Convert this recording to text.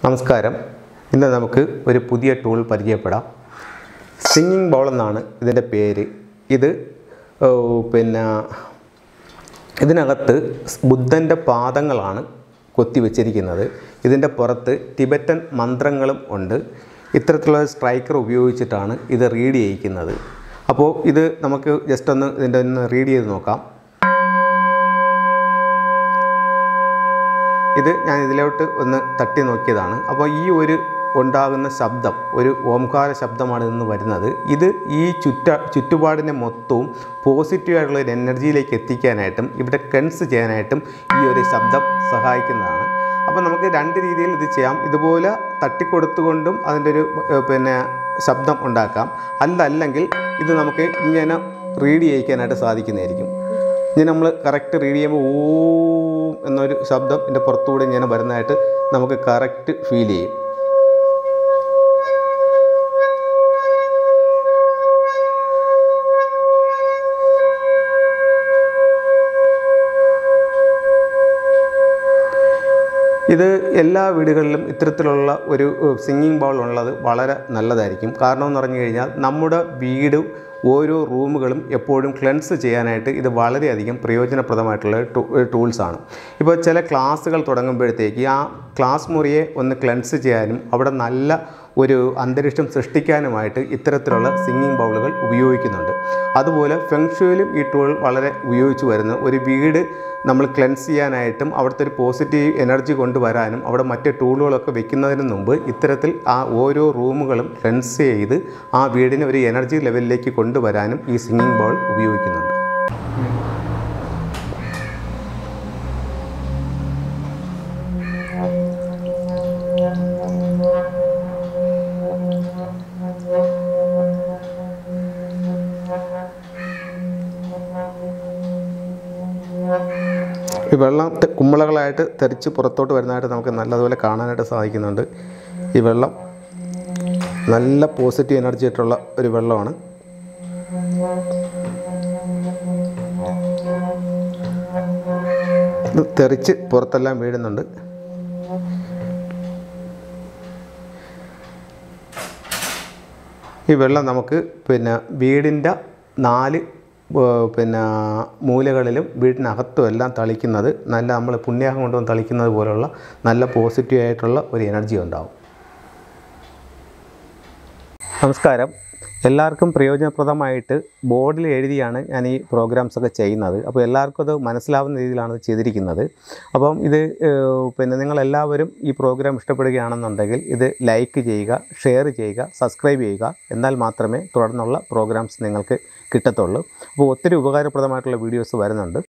നമസ്കാരം ഇന്ന് നമുക്ക് ഒരു പുതിയ ടൂൾ പരിചയപ്പെടാം സിംഗിങ് ബൗൾ എന്നാണ് ഇതിൻ്റെ പേര് ഇത് ഓ, പിന്നെ ഇതിനകത്ത് ബുദ്ധൻ്റെ പാദങ്ങളാണ് കൊത്തിവെച്ചിരിക്കുന്നത് ഇതിൻ്റെ പുറത്ത് ടിബറ്റൻ മന്ത്രങ്ങളും ഉണ്ട് ഇത്തരത്തിലുള്ള സ്ട്രൈക്കർ ഉപയോഗിച്ചിട്ടാണ് ഇത് റീഡ് ചെയ്യിക്കുന്നത് അപ്പോൾ ഇത് നമുക്ക് ജസ്റ്റ് ഒന്ന് ഇതിൻ്റെ ഒന്ന് റീഡ് ചെയ്ത് നോക്കാം ഇത് ഞാൻ ഇതിലോട്ട് ഒന്ന് തട്ടി നോക്കിയതാണ് അപ്പോൾ ഈ ഒരു ഉണ്ടാകുന്ന ശബ്ദം ഒരു ഓംകാര ശബ്ദമാണ് ഇന്ന് വരുന്നത് ഇത് ഈ ചുറ്റ ചുറ്റുപാടിനെ മൊത്തവും പോസിറ്റീവായിട്ടുള്ള ഒരു എനർജിയിലേക്ക് എത്തിക്കാനായിട്ടും ഇവിടെ കൺസ് ചെയ്യാനായിട്ടും ഈ ഒരു ശബ്ദം സഹായിക്കുന്നതാണ് അപ്പോൾ നമുക്ക് രണ്ട് രീതിയിൽ ഇത് ചെയ്യാം ഇതുപോലെ തട്ടിക്കൊടുത്തുകൊണ്ടും അതിൻ്റെ ഒരു ഏഹ്, പിന്നെ ശബ്ദം ഉണ്ടാക്കാം അല്ല അല്ലെങ്കിൽ ഇത് നമുക്ക് ഇങ്ങനെ റീഡ് ചെയ്യിക്കാനായിട്ട് സാധിക്കുന്നതായിരിക്കും ഇനി നമ്മൾ കറക്റ്റ് റീഡ് ചെയ്യുമ്പോൾ ഓം എന്നൊരു ശബ്ദം ഇതിൻ്റെ പുറത്തുകൂടെ ഇങ്ങനെ വരുന്നതായിട്ട് നമുക്ക് കറക്റ്റ് ഫീൽ ചെയ്യും ഇത് എല്ലാ വീടുകളിലും ഇത്തരത്തിലുള്ള ഒരു സിംഗിങ് ബൗൾ ഉള്ളത് വളരെ നല്ലതായിരിക്കും കാരണം എന്ന് പറഞ്ഞു കഴിഞ്ഞാൽ നമ്മുടെ വീട് ഓരോ റൂമുകളും എപ്പോഴും ക്ലെൻസ് ചെയ്യാനായിട്ട് ഇത് വളരെയധികം പ്രയോജനപ്രദമായിട്ടുള്ള ടൂ- ടൂൾസാണ് ഇപ്പോൾ ചില ക്ലാസ്സുകൾ തുടങ്ങുമ്പോഴത്തേക്ക് ആ ക്ലാസ് മുറിയെ ഒന്ന് ക്ലെൻസ് ചെയ്യാനും അവിടെ നല്ല ഒരു അന്തരീക്ഷം സൃഷ്ടിക്കാനുമായിട്ട് ഇത്തരത്തിലുള്ള സിംഗിങ് ബൗളുകൾ ഉപയോഗിക്കുന്നുണ്ട് അതുപോലെ ഫെങ്ഷുവിലും ഈ ടൂൾ വളരെ ഉപയോഗിച്ച് വരുന്ന ഒരു വീട് നമ്മൾ ക്ലെൻസ് ചെയ്യാനായിട്ടും അവിടുത്തെ ഒരു പോസിറ്റീവ് എനർജി കൊണ്ടുവരാനും അവിടെ മറ്റ് ടൂളുകളൊക്കെ വെക്കുന്നതിന് മുമ്പ് ഇത്തരത്തിൽ ആ ഓരോ റൂമുകളും ക്ലെൻസ് ചെയ്ത് ആ വീടിനെ ഒരു എനർജി ലെവലിലേക്ക് കൊണ്ടുവരാനും ഈ സിംഗിങ് ബൗൾ ഉപയോഗിക്കുന്നുണ്ട് ഈ വെള്ളം തെ- കുമ്മളകളായിട്ട് തെറിച്ച് പുറത്തോട്ട് വരുന്നതായിട്ട് നമുക്ക് നല്ലതുപോലെ കാണാനായിട്ട് സാധിക്കുന്നുണ്ട് ഈ വെള്ളം നല്ല പോസിറ്റീവ് എനർജി ആയിട്ടുള്ള ഒരു വെള്ളമാണ് ഇത് തെറിച്ച് പുറത്തെല്ലാം വീഴുന്നുണ്ട് ഈ വെള്ളം നമുക്ക് പിന്നെ വീടിൻ്റെ നാല് ഏർ, പിന്നെ മൂലകളിലും വീടിനകത്തും എല്ലാം തളിക്കുന്നത് നല്ല നമ്മൾ പുണ്യാഹം കൊണ്ടുവന്ന് തളിക്കുന്നത് പോലുള്ള നല്ല പോസിറ്റീവ് ആയിട്ടുള്ള ഒരു എനർജി ഉണ്ടാവും നമസ്കാരം എല്ലാവർക്കും പ്രയോജനപ്രദമായിട്ട് ബോർഡിൽ എഴുതിയാണ് ഞാൻ ഈ പ്രോഗ്രാംസ് ഒക്കെ ചെയ്യുന്നത് അപ്പോൾ എല്ലാവർക്കും അത് മനസ്സിലാവുന്ന രീതിയിലാണ് ഇത് ചെയ്തിരിക്കുന്നത് അപ്പം ഇത് ഏഹ്, പിന്നെ നിങ്ങളെല്ലാവരും ഈ പ്രോഗ്രാം ഇഷ്ടപ്പെടുകയാണെന്നുണ്ടെങ്കിൽ ഇത് ലൈക്ക് ചെയ്യുക ഷെയർ ചെയ്യുക സബ്സ്ക്രൈബ് ചെയ്യുക എന്നാൽ മാത്രമേ തുടർന്നുള്ള പ്രോഗ്രാംസ് നിങ്ങൾക്ക് കിട്ടത്തുള്ളൂ അപ്പോൾ ഒത്തിരി ഉപകാരപ്രദമായിട്ടുള്ള വീഡിയോസ് വരുന്നുണ്ട്